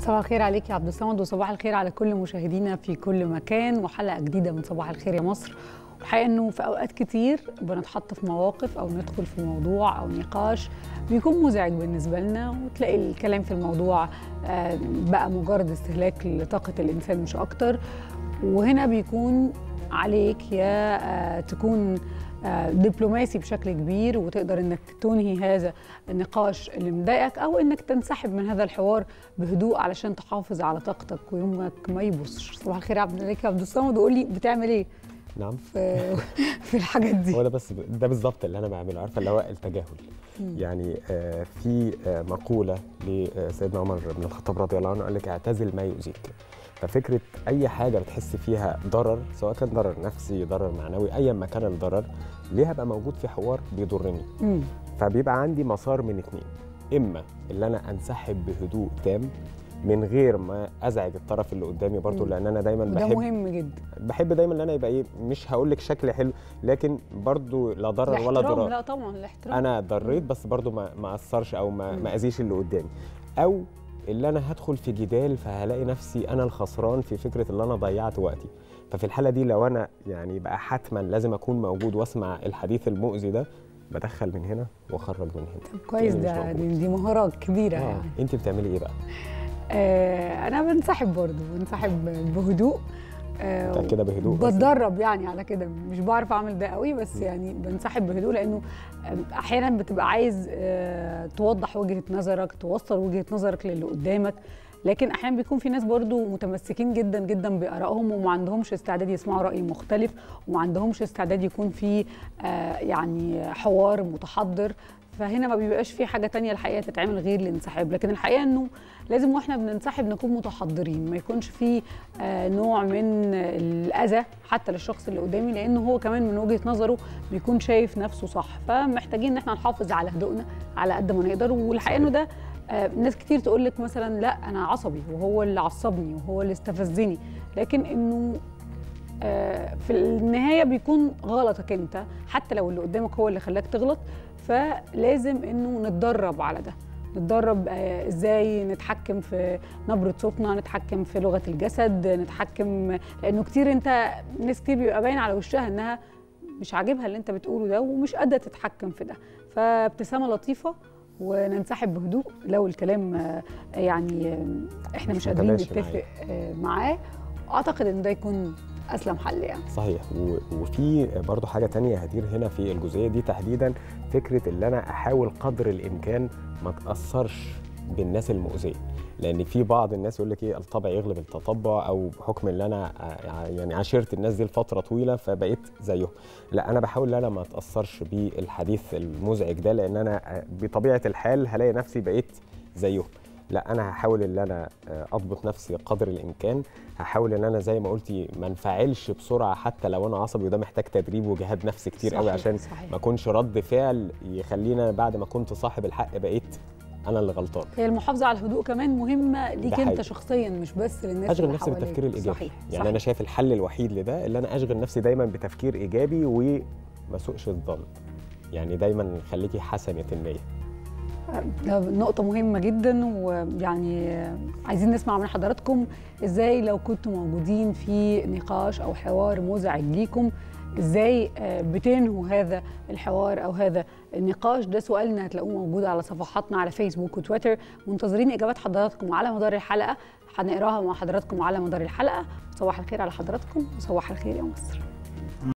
صباح الخير عليك يا عبد الصمد وصباح الخير على كل مشاهدينا في كل مكان وحلقه جديده من صباح الخير يا مصر الحقيقه انه في اوقات كتير بنتحط في مواقف او ندخل في موضوع او نقاش بيكون مزعج بالنسبه لنا وتلاقي الكلام في الموضوع آه، بقى مجرد استهلاك لطاقه الانسان مش اكتر وهنا بيكون عليك يا آه، تكون آه، دبلوماسي بشكل كبير وتقدر انك تنهي هذا النقاش اللي مضايقك او انك تنسحب من هذا الحوار بهدوء علشان تحافظ على طاقتك ويومك ما يبصش صباح الخير يا عبد الملك يا عبد الصمد وقول لي بتعمل ايه نعم في في الحاجات دي هو ده بس ده بالظبط اللي انا بعمله عارفه اللي هو التجاهل يعني آه، في آه، مقوله لسيدنا عمر بن الخطاب رضي الله عنه قال لك اعتزل ما يؤذيك ففكره اي حاجه بتحس فيها ضرر سواء كان ضرر نفسي ضرر معنوي ايا ما كان الضرر ليه هبقى موجود في حوار بيضرني مم. فبيبقى عندي مسار من اتنين اما اللي انا انسحب بهدوء تام من غير ما ازعج الطرف اللي قدامي برضو مم. لان انا دايما وده بحب مهم جدا بحب دايما ان انا يبقى ايه مش هقول لك شكل حلو لكن برضو لا ضرر ولا الاحترام، ضرار لا طبعا الاحترام انا ضريت بس برضو ما ما اثرش او ما مم. ما اذيش اللي قدامي او اللي انا هدخل في جدال فهلاقي نفسي انا الخسران في فكره اللي انا ضيعت وقتي ففي الحاله دي لو انا يعني بقى حتما لازم اكون موجود واسمع الحديث المؤذي ده بدخل من هنا واخرج من هنا كويس مش ده موجود. دي, دي مهارات كبيره اه يعني انت بتعملي ايه بقى آه انا بنسحب برضه بنسحب بهدوء آه متأكدة بهدوء بس؟ بتدرب يعني على كده مش بعرف اعمل ده قوي بس يعني بنسحب بهدوء لانه آه، احيانا بتبقى عايز آه توضح وجهه نظرك توصل وجهه نظرك للي قدامك لكن احيانا بيكون في ناس برضو متمسكين جدا جدا بارائهم وما عندهمش استعداد يسمعوا راي مختلف وما عندهمش استعداد يكون في آه يعني حوار متحضر فهنا ما بيبقاش في حاجه تانية الحقيقه تتعمل غير الانسحاب لكن الحقيقه انه لازم واحنا بننسحب نكون متحضرين ما يكونش في آه نوع من الاذى حتى للشخص اللي قدامي لانه هو كمان من وجهه نظره بيكون شايف نفسه صح فمحتاجين ان احنا نحافظ على هدوءنا على قد ما نقدر والحقيقه انه ده آه، ناس كتير تقول لك مثلا لا انا عصبي وهو اللي عصبني وهو اللي استفزني لكن انه آه، في النهايه بيكون غلطك انت حتى لو اللي قدامك هو اللي خلاك تغلط فلازم انه نتدرب على ده نتدرب آه، ازاي نتحكم في نبره صوتنا نتحكم في لغه الجسد نتحكم لانه كتير انت ناس كتير بيبقى باين على وشها انها مش عاجبها اللي انت بتقوله ده ومش قادره تتحكم في ده فابتسامه لطيفه وننسحب بهدوء لو الكلام آه، يعني آه، احنا مش مش قادرين متماشي نتفق آه، معاه اعتقد ان ده يكون اسلم حل يعني صحيح و- وفي برضو حاجة تانية هدير هنا في الجزئية دي تحديدا فكرة اللي أنا أحاول قدر الإمكان ما تأثرش بالناس المؤذية لأن في بعض الناس يقول لك إيه الطبع يغلب التطبع أو بحكم إن أنا ع- يعني عاشرت الناس دي لفترة طويلة فبقيت زيهم لا أنا بحاول إن أنا ما أتأثرش بالحديث المزعج ده لأن أنا بطبيعة الحال هلاقي نفسي بقيت زيهم لا انا هحاول ان انا اضبط نفسي قدر الامكان هحاول ان انا زي ما قلتي ما انفعلش بسرعه حتى لو انا عصبي وده محتاج تدريب وجهاد نفسي كتير قوي صحيح، عشان صحيح. ما اكونش رد فعل يخلينا بعد ما كنت صاحب الحق بقيت انا اللي غلطان هي المحافظه على الهدوء كمان مهمه ليك ده انت حقيقي. شخصيا مش بس للناس اشغل اللي نفسي حواليك. بالتفكير الايجابي صحيح يعني صحيح. انا شايف الحل الوحيد لده اللي انا اشغل نفسي دايما بتفكير ايجابي وما اسوقش الظن يعني دايما خليكي حسنه النيه ده نقطة مهمة جدا ويعني عايزين نسمع من حضراتكم ازاي لو كنتوا موجودين في نقاش او حوار مزعج ليكم ازاي آه، بتنهوا هذا الحوار او هذا النقاش ده سؤالنا هتلاقوه موجود على صفحاتنا على فيسبوك وتويتر منتظرين اجابات حضراتكم على مدار الحلقة هنقراها مع حضراتكم على مدار الحلقة صباح الخير على حضراتكم وصباح الخير يا مصر